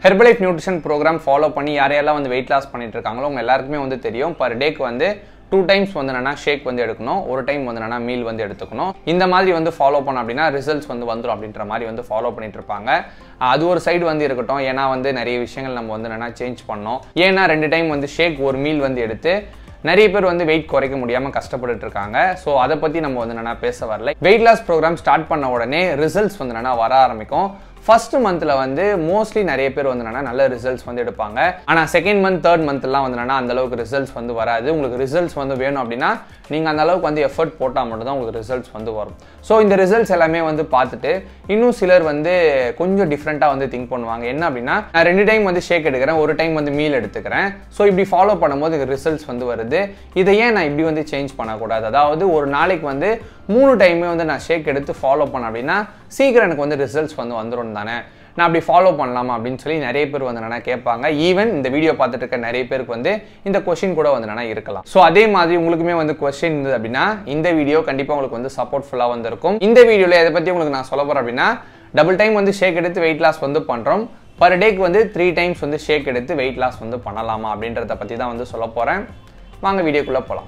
Herbalife nutrition program follow பண்ணி யாரையெல்லாம் வந்து வெயிட் லாஸ் பண்ணிட்டு இருக்காங்களோ அவங்க எல்லாருக்குமே வந்து தெரியும் பர் டேக்கு வந்து டூ டைம்ஸ் வந்து என்னன்னா ஷேக் வந்து எடுக்கணும் ஒரு டைம் வந்து என்னன்னா மீல் வந்து எடுத்துக்கணும் இந்த மாதிரி வந்து ஃபாலோ பண்ணோம் அப்படின்னா ரிசல்ட்ஸ் வந்து வந்துடும் அப்படின்ற மாதிரி வந்து ஃபாலோ பண்ணிட்டு இருப்பாங்க அது ஒரு சைடு வந்து இருக்கட்டும் ஏன்னா வந்து நிறைய விஷயங்கள் நம்ம வந்து என்னன்னா சேஞ்ச் பண்ணோம் ஏன்னா ரெண்டு டைம் வந்து ஷேக் ஒரு மீல் வந்து எடுத்து நிறைய பேர் வந்து வெயிட் குறைக்க முடியாமல் கஷ்டப்பட்டுட்டு இருக்காங்க ஸோ அதை பற்றி நம்ம வந்து என்னன்னா பேச வரல வெயிட் லாஸ் ப்ரோக்ராம் ஸ்டார்ட் பண்ண உடனே ரிசல்ட்ஸ் வந்து என்னன்னா வர ஆரம்பிக்கும் ஃபர்ஸ்ட் மந்த்தில் வந்து மோஸ்ட்லி நிறைய பேர் வந்து என்னன்னா நல்ல ரிசல்ட்ஸ் வந்து எடுப்பாங்க ஆனால் செகண்ட் மந்த் தேர்ட் மந்த்லாம் வந்து என்னன்னா அந்த அளவுக்கு ரிசல்ட்ஸ் வந்து வராது உங்களுக்கு ரிசல்ட்ஸ் வந்து வேணும் அப்படின்னா நீங்கள் அந்த அளவுக்கு வந்து எஃபர்ட் போட்டால் மட்டும் தான் உங்களுக்கு ரிசல்ட்ஸ் வந்து வரும் ஸோ இந்த ரிசல்ட்ஸ் எல்லாமே வந்து பார்த்துட்டு இன்னும் சிலர் வந்து கொஞ்சம் டிஃப்ரெண்ட்டாக வந்து திங்க் பண்ணுவாங்க என்ன அப்படின்னா நான் ரெண்டு டைம் வந்து ஷேக் எடுக்கிறேன் ஒரு டைம் வந்து மீல் எடுத்துக்கிறேன் ஸோ இப்படி ஃபாலோ பண்ணும்போது ரிசல்ட்ஸ் வந்து வருது இதை ஏன் நான் இப்படி வந்து சேஞ்ச் பண்ணக்கூடாது அதாவது ஒரு நாளைக்கு வந்து மூணு டைமே வந்து நான் ஷேக் எடுத்து ஃபாலோ பண்ணேன் அப்படின்னா சீக்கிரம் எனக்கு வந்து ரிசல்ட்ஸ் வந்து வந்துடும் தானே நான் அப்படி ஃபாலோ பண்ணலாமா அப்படின்னு சொல்லி நிறைய பேர் வந்து என்னன்னா கேட்பாங்க ஈவன் இந்த வீடியோ பார்த்துட்டு இருக்க நிறைய பேருக்கு வந்து இந்த கொஷின் கூட வந்து என்னன்னா இருக்கலாம் ஸோ அதே மாதிரி உங்களுக்குமே வந்து கொஸ்டின் இருந்தது அப்படின்னா இந்த வீடியோ கண்டிப்பாக உங்களுக்கு வந்து சப்போர்ட்ஃபுல்லாக வந்து இருக்கும் இந்த வீடியோவில் எதை பற்றி உங்களுக்கு நான் சொல்ல போகிறேன் அப்படின்னா டபுள் டைம் வந்து ஷேக் எடுத்து வெயிட் லாஸ் வந்து பண்ணுறோம் பர் டேக்கு வந்து த்ரீ டைம்ஸ் வந்து ஷேக் எடுத்து வெயிட் லாஸ் வந்து பண்ணலாமா அப்படின்றத பற்றி தான் வந்து சொல்ல போகிறேன் வாங்க வீடியோக்குள்ளே போகலாம்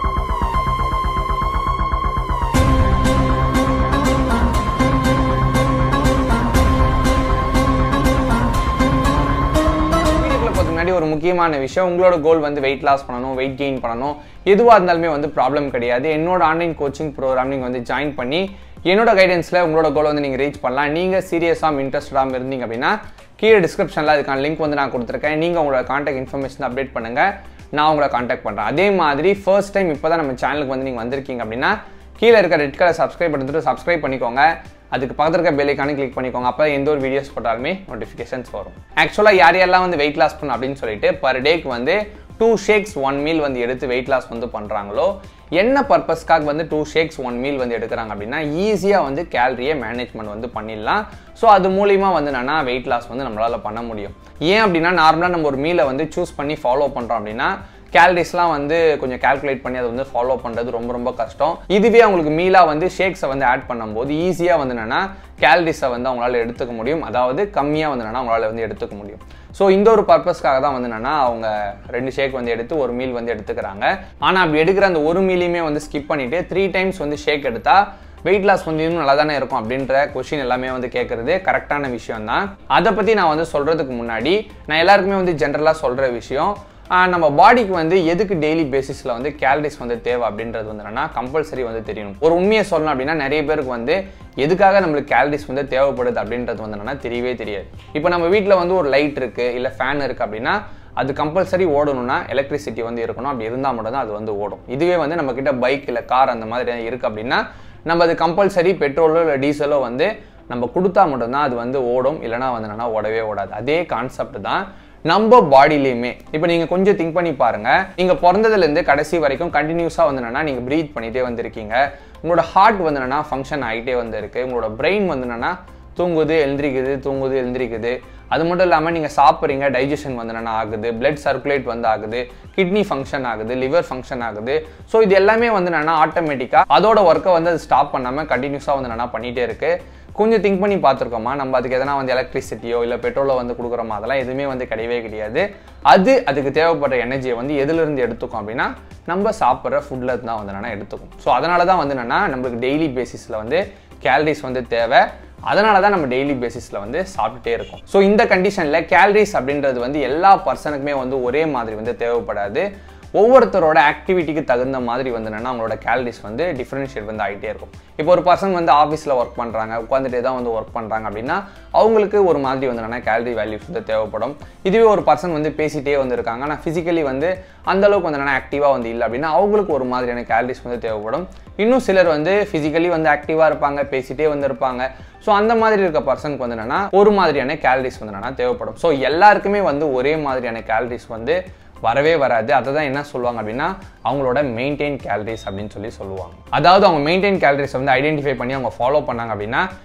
வீடியோக்குள்ள போகிறதுக்கு முன்னாடி ஒரு முக்கியமான விஷயம் உங்களோட கோல் வந்து வெயிட் லாஸ் பண்ணணும் வெயிட் கெயின் பண்ணணும் எதுவாக இருந்தாலுமே வந்து ப்ராப்ளம் கிடையாது என்னோட ஆன்லைன் கோச்சிங் ப்ரோக்ராம் நீங்கள் வந்து ஜாயின் பண்ணி என்னோட கைடன்ஸில் உங்களோட கோல் வந்து நீங்கள் ரீச் பண்ணலாம் நீங்கள் சீரியஸாக இன்ட்ரெஸ்டாக இருந்தீங்க அப்படின்னா கீழே டிஸ்கிரிப்ஷனில் அதுக்கான லிங்க் வந்து நான் கொடுத்துருக்கேன் நீங்கள் உங்களோட கான்டாக்ட் இன்ஃபர்மேஷன் அப்டேட் பண்ணுங்கள் நான் உங்களை கான்டாக்ட் பண்ணுறேன் அதே மாதிரி ஃபர்ஸ்ட் டைம் இப்போ தான் நம்ம சேனலுக்கு வந்து நீங்கள் வந்திருக்கீங்க அப்படின்னா கீழே இருக்க ரெட் கலர் சப்ஸ்கிரைப் பண்ணிட்டு சப்ஸ்கிரைப் பண்ணிக்கோங்க அதுக்கு பக்கத்தில் இருக்க பெல்லைக்கானு கிளிக் பண்ணிக்கோங்க அப்போ எந்த ஒரு வீடியோஸ் போட்டாலுமே நோட்டிஃபிகேஷன்ஸ் வரும் ஆக்சுவலாக யார் யாரெல்லாம் வந்து வெயிட் லாஸ் பண்ணணும் அப்படின்னு சொல்லிட்டு பர் டேக்கு வந்து டூ ஷேக்ஸ் ஒன் மீல் வந்து எடுத்து வெயிட் லாஸ் வந்து பண்ணுறாங்களோ என்ன பர்பஸ்க்காக வந்து டூ ஷேக்ஸ் ஒன் மீல் வந்து எடுக்கிறாங்க அப்படின்னா ஈஸியாக வந்து கேலரியை மேனேஜ்மெண்ட் வந்து பண்ணிடலாம் ஸோ அது மூலிமா வந்து என்னன்னா வெயிட் லாஸ் வந்து நம்மளால் பண்ண முடியும் ஏன் அப்படின்னா நார்மலாக நம்ம ஒரு மீலை வந்து சூஸ் பண்ணி ஃபாலோ பண்ணுறோம் அப்படின்னா கேலரிஸ்லாம் வந்து கொஞ்சம் கால்குலேட் பண்ணி அதை வந்து ஃபாலோ பண்ணுறது ரொம்ப ரொம்ப கஷ்டம் இதுவே அவங்களுக்கு மீலாக வந்து ஷேக்ஸை வந்து ஆட் பண்ணும்போது ஈஸியாக வந்து என்னென்னா கேலரிஸை வந்து அவங்களால எடுத்துக்க முடியும் அதாவது கம்மியாக வந்து என்னென்னா அவங்களால வந்து எடுத்துக்க முடியும் ஸோ இந்த ஒரு பர்பஸ்க்காக தான் வந்து என்னென்னா அவங்க ரெண்டு ஷேக் வந்து எடுத்து ஒரு மீல் வந்து எடுத்துக்கிறாங்க ஆனால் அப்படி எடுக்கிற அந்த ஒரு மீலையுமே வந்து ஸ்கிப் பண்ணிவிட்டு த்ரீ டைம்ஸ் வந்து ஷேக் எடுத்தால் வெயிட் லாஸ் வந்து இன்னும் நல்லா தானே இருக்கும் அப்படின்ற கொஷின் எல்லாமே வந்து கேட்குறது கரெக்டான விஷயம் தான் அதை பற்றி நான் வந்து சொல்கிறதுக்கு முன்னாடி நான் எல்லாருக்குமே வந்து ஜென்ரலாக சொல்கிற விஷயம் நம்ம பாடிக்கு வந்து எதுக்கு டெய்லி பேசிஸில் வந்து கேலரிஸ் வந்து தேவை அப்படின்றது வந்து என்னன்னா கம்பல்சரி வந்து தெரியணும் ஒரு உண்மையை சொல்லணும் அப்படின்னா நிறைய பேருக்கு வந்து எதுக்காக நம்மளுக்கு கேலரிஸ் வந்து தேவைப்படுது அப்படின்றது வந்து என்னன்னா தெரியவே தெரியாது இப்போ நம்ம வீட்டில் வந்து ஒரு லைட் இருக்குது இல்லை ஃபேன் இருக்குது அப்படின்னா அது கம்பல்சரி ஓடணும்னா எலக்ட்ரிசிட்டி வந்து இருக்கணும் அப்படி இருந்தால் மட்டும் தான் அது வந்து ஓடும் இதுவே வந்து நம்ம கிட்ட பைக் இல்லை கார் அந்த மாதிரி இருக்குது அப்படின்னா நம்ம அது கம்பல்சரி பெட்ரோலோ இல்லை டீசலோ வந்து நம்ம கொடுத்தா மட்டும்தான் அது வந்து ஓடும் இல்லைனா வந்து என்னன்னா ஓடவே ஓடாது அதே கான்செப்ட் தான் நம்ம பாடியிலையுமே இப்போ நீங்கள் கொஞ்சம் திங்க் பண்ணி பாருங்க நீங்கள் பிறந்ததுலேருந்து கடைசி வரைக்கும் கண்டினியூஸாக வந்து என்னன்னா நீங்கள் ப்ரீத் பண்ணிகிட்டே வந்திருக்கீங்க உங்களோட ஹார்ட் வந்து என்னன்னா ஃபங்க்ஷன் ஆகிட்டே வந்திருக்கு உங்களோட பிரெயின் வந்து என்னன்னா தூங்குது எழுந்திரிக்குது தூங்குது எழுந்திரிக்குது அது மட்டும் இல்லாமல் நீங்கள் சாப்பிட்றீங்க டைஜஷன் வந்து என்னென்ன ஆகுது பிளட் சர்க்குலேட் வந்து ஆகுது கிட்னி ஃபங்க்ஷன் ஆகுது லிவர் ஃபங்க்ஷன் ஆகுது ஸோ இது எல்லாமே வந்து என்னென்னா ஆட்டோமேட்டிக்காக அதோட ஒர்க்கை வந்து அது ஸ்டாப் பண்ணாமல் கண்டினியூஸாக வந்து என்னென்னா பண்ணிகிட்டே இருக்குது கொஞ்சம் திங்க் பண்ணி பார்த்துருக்கோமா நம்ம அதுக்கு எதனா வந்து எலக்ட்ரிசிட்டியோ இல்லை பெட்ரோலோ வந்து கொடுக்குறோமா அதெல்லாம் எதுவுமே வந்து கிடையவே கிடையாது அது அதுக்கு தேவைப்படுற எனர்ஜியை வந்து எதுலேருந்து எடுத்துக்கும் அப்படின்னா நம்ம சாப்பிட்ற ஃபுட்டில் தான் வந்து என்னென்னா எடுத்துக்கும் ஸோ அதனால தான் வந்து என்னென்னா நம்மளுக்கு டெய்லி பேசிஸில் வந்து கேலரிஸ் வந்து தேவை அதனால தான் நம்ம டெய்லி பேசிஸில் வந்து சாப்பிட்டுட்டே இருக்கோம் ஸோ இந்த கண்டிஷனில் கேலரிஸ் அப்படின்றது வந்து எல்லா பர்சனுக்குமே வந்து ஒரே மாதிரி வந்து தேவைப்படாது ஒவ்வொருத்தரோட ஆக்டிவிட்டிக்கு தகுந்த மாதிரி வந்து என்னன்னா அவங்களோட கேலரிஸ் வந்து டிஃப்ரென்ஷியேட் வந்து ஆகிட்டே இருக்கும் இப்போ ஒரு பர்சன் வந்து ஆஃபீஸில் ஒர்க் பண்ணுறாங்க உட்காந்துட்டே தான் வந்து ஒர்க் பண்ணுறாங்க அப்படின்னா அவங்களுக்கு ஒரு மாதிரி வந்து என்னன்னா கேலரி வேல்யூஸ் வந்து தேவைப்படும் இதுவே ஒரு பர்சன் வந்து பேசிட்டே வந்து இருக்காங்க ஆனால் ஃபிசிக்கலி வந்து அந்தளவுக்கு வந்து என்னன்னா ஆக்டிவாக வந்து இல்லை அப்படின்னா அவங்களுக்கு ஒரு மாதிரியான கேலரிஸ் வந்து தேவைப்படும் இன்னும் சிலர் வந்து ஃபிசிக்கலி வந்து ஆக்டிவாக இருப்பாங்க பேசிட்டே வந்து இருப்பாங்க ஸோ அந்த மாதிரி இருக்க பர்சனுக்கு வந்து என்னன்னா ஒரு மாதிரியான கேலரிஸ் வந்து என்னன்னா தேவைப்படும் ஸோ எல்லாருக்குமே வந்து ஒரே மாதிரியான கேலரிஸ் வந்து வரவே வராது அதை தான் என்ன சொல்லுவாங்க அப்படின்னா அவங்களோட மெயின்டைன் கேலரிஸ் அப்படின்னு சொல்லி சொல்லுவாங்க அதாவது அவங்க மெயின்டைன் கேலரிஸ் வந்து ஐடென்டிஃபை பண்ணி அவங்க ஃபாலோ பண்ணாங்க அப்படின்னா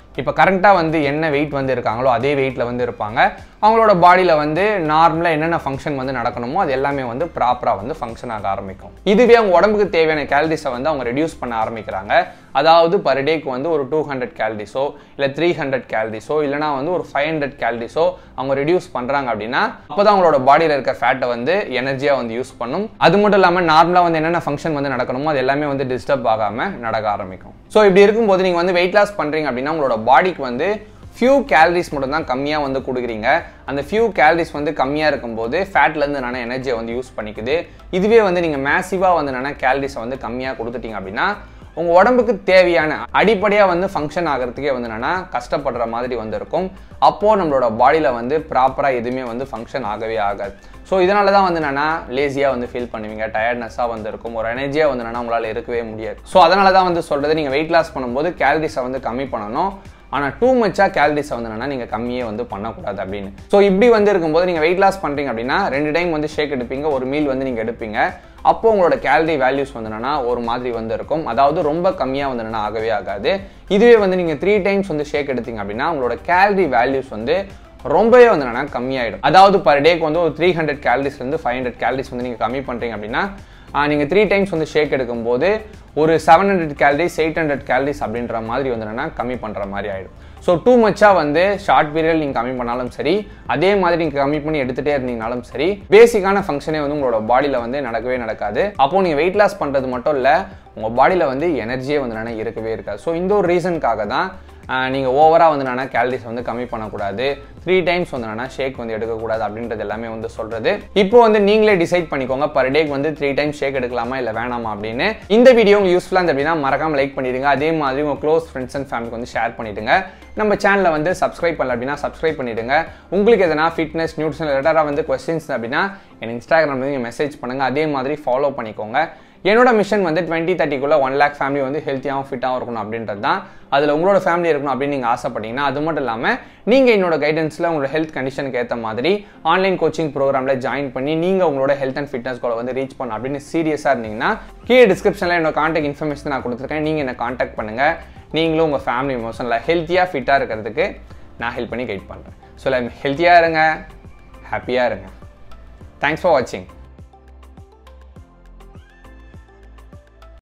இப்போ கரண்ட்டாக வந்து என்ன வெயிட் வந்து இருக்காங்களோ அதே வெயிட்டில் வந்து இருப்பாங்க அவங்களோட பாடியில் வந்து நார்மலாக என்னென்ன ஃபங்க்ஷன் வந்து நடக்கணுமோ அது எல்லாமே வந்து ப்ராப்பராக வந்து ஃபங்க்ஷன் ஆக ஆரம்பிக்கும் இதுவே அவங்க உடம்புக்கு தேவையான கேலரிஸை வந்து அவங்க ரெடியூஸ் பண்ண ஆரம்பிக்கிறாங்க அதாவது பர் டேக்கு வந்து ஒரு டூ ஹண்ட்ரட் கேலரிஸோ இல்லை த்ரீ ஹண்ட்ரட் கேலரிஸோ இல்லைனா வந்து ஒரு ஃபைவ் ஹண்ட்ரட் கேலரிஸோ அவங்க ரெடியூஸ் பண்ணுறாங்க அப்படின்னா அப்போ தான் அவங்களோட பாடியில் இருக்க ஃபேட்டை வந்து எனர்ஜியாக வந்து யூஸ் பண்ணும் அது மட்டும் இல்லாமல் நார்மலாக வந்து என்னென்ன ஃபங்க்ஷன் வந்து நடக்கணுமோ அது எல்லாமே வந்து டிஸ்டர்ப் ஆகாமல் நடக்க ஆரம்பிக்கும் ஸோ இப்படி இருக்கும்போது நீங்கள் வந்து வெயிட் லாஸ் பண்ணுறீங்க அப்படின்னா உங்களோட பாடிக்கு வந்து ஃபியூ கேலரிஸ் மட்டும் தான் கம்மியாக வந்து கொடுக்குறீங்க அந்த ஃபியூ கேலரிஸ் வந்து கம்மியாக இருக்கும்போது ஃபேட்லேருந்து நான் எனர்ஜியை வந்து யூஸ் பண்ணிக்குது இதுவே வந்து நீங்கள் மேசிவாக வந்து நான் கேலரிஸை வந்து கம்மியாக கொடுத்துட்டீங்க அப்படின்னா உங்கள் உடம்புக்கு தேவையான அடிப்படையாக வந்து ஃபங்க்ஷன் ஆகிறதுக்கே வந்து என்னென்னா கஷ்டப்படுற மாதிரி வந்து இருக்கும் அப்போது நம்மளோட பாடியில் வந்து ப்ராப்பராக எதுவுமே வந்து ஃபங்க்ஷன் ஆகவே ஆகாது ஸோ இதனால தான் வந்து என்னன்னா லேசியாக வந்து ஃபீல் பண்ணுவீங்க டயர்ட்னஸாக வந்து இருக்கும் ஒரு எனர்ஜியாக வந்து என்னன்னா உங்களால் இருக்கவே முடியாது ஸோ அதனால தான் வந்து சொல்கிறது நீங்கள் வெயிட் லாஸ் பண்ணும்போது கேலரிஸை வந்து கம்மி பண்ணணும் ஆனால் டூ மச்சாக கேலரிஸை வந்து என்னன்னா நீங்கள் கம்மியே வந்து பண்ணக்கூடாது அப்படின்னு ஸோ இப்படி வந்து இருக்கும்போது நீங்கள் வெயிட் லாஸ் பண்ணுறீங்க அப்படின்னா ரெண்டு டைம் வந்து ஷேக் எடுப்பீங்க ஒரு மீல் வந்து நீங்கள் எடுப்பீங்க அப்போ உங்களோட கேலரி வேல்யூஸ் வந்து என்னன்னா ஒரு மாதிரி வந்து இருக்கும் அதாவது ரொம்ப கம்மியாக வந்து என்னன்னா ஆகவே ஆகாது இதுவே வந்து நீங்கள் த்ரீ டைம்ஸ் வந்து ஷேக் எடுத்தீங்க அப்படின்னா உங்களோட கேலரி வேல்யூஸ் வந்து ரொம்பவே வந்து என்னன்னா கம்மியாயிடும் அதாவது பர் டேக்கு வந்து ஒரு த்ரீ ஹண்ட்ரட் கேலரிஸ்லேருந்து ஃபைவ் ஹண்ட்ரட் கேலரிஸ் வந்து நீங்கள் கம்மி பண்ணுறீங்க அப்படின்னா நீங்கள் த்ரீ டைம்ஸ் வந்து ஷேக் எடுக்கும்போது ஒரு seven hundred calories eight hundred calories அப்படின்ற மாதிரி வந்து என்னன்னா கம்மி பண்ணுற மாதிரி ஆகிடும் ஸோ டூ மச்சாக வந்து ஷார்ட் பீரியட் நீங்கள் கம்மி பண்ணாலும் சரி அதே மாதிரி நீங்கள் கம்மி பண்ணி எடுத்துகிட்டே இருந்தீங்கனாலும் சரி பேசிக்கான ஃபங்க்ஷனே வந்து உங்களோட பாடியில் வந்து நடக்கவே நடக்காது அப்போது நீங்கள் வெயிட் லாஸ் பண்ணுறது மட்டும் இல்லை உங்கள் பாடியில் வந்து எனர்ஜியே வந்து என்னன்னா இருக்கவே இருக்காது ஸோ இந்த ஒரு ரீசனுக்காக தான் நீங்கள் ஓவராக வந்து என்னன்னா கேலரிஸ் வந்து கம்மி பண்ணக்கூடாது த்ரீ டைம்ஸ் வந்து என்னன்னா ஷேக் வந்து எடுக்கக்கூடாது அப்படின்றது எல்லாமே வந்து சொல்கிறது இப்போ வந்து நீங்களே டிசைட் பண்ணிக்கோங்க பர் டேக்கு வந்து த்ரீ டைம்ஸ் ஷேக் எடுக்கலாமா இல்லை வேணாமா அப்படின்னு இந்த வீடியோ உங்களுக்கு யூஸ்ஃபுல்லாக இருந்து அப்படின்னா மறக்காம லைக் பண்ணிடுங்க அதே மாதிரி உங்கள் க்ளோஸ் ஃப்ரெண்ட்ஸ் அண்ட் ஃபேமிலிக்கு வந்து ஷேர் பண்ணிடுங்க நம்ம சேனலை வந்து சப்ஸ்கிரைப் பண்ணல அப்படின்னா சப்ஸ்கிரைப் பண்ணிடுங்க உங்களுக்கு எதனா ஃபிட்னஸ் நியூட்ரிஷன் ரிலேட்டடாக வந்து கொஸ்டின்ஸ் அப்படின்னா என் இன்ஸ்டாகிராமில் நீங்கள் மெசேஜ் பண்ணுங்கள் அதே மாதிரி ஃபாலோ பண்ணிக்கோங்க என்னோட மிஷன் வந்து டுவெண்ட்டி தேர்ட்டிக்குள்ள ஒன் லேக் ஃபேமிலி வந்து ஹெல்த்தியாகவும் ஃபிட்டாகவும் இருக்கணும் அப்படின்றது தான் அதில் உங்களோட ஃபேமிலி இருக்கணும் அப்படின்னு நீங்கள் ஆசைப்பட்டீங்கன்னா அது மட்டும் இல்லாமல் நீங்கள் என்னோட கைடன்ஸில் உங்களோட ஹெல்த் கண்டிஷனுக்கு ஏற்ற மாதிரி ஆன்லைன் கோச்சிங் ப்ரோக்ராமில் ஜாயின் பண்ணி நீங்கள் உங்களோட ஹெல்த் அண்ட் ஃபிட்னஸ் கோலை வந்து ரீச் பண்ணணும் அப்படின்னு சீரியஸாக இருந்தீங்கன்னா கீழே டிஸ்கிரிப்ஷனில் என்னோட கான்டாக்ட் இன்ஃபர்மேஷன் நான் கொடுத்துருக்கேன் நீங்கள் என்னை கான்டாக்ட் பண்ணுங்கள் நீங்களும் உங்கள் ஃபேமிலி மெம்பர்ஸில் ஹெல்த்தியாக ஃபிட்டாக இருக்கிறதுக்கு நான் ஹெல்ப் பண்ணி கைட் பண்ணுறேன் ஸோ ஹெல்த்தியாக இருங்க ஹாப்பியாக இருங்க தேங்க்ஸ் ஃபார் வாட்சிங்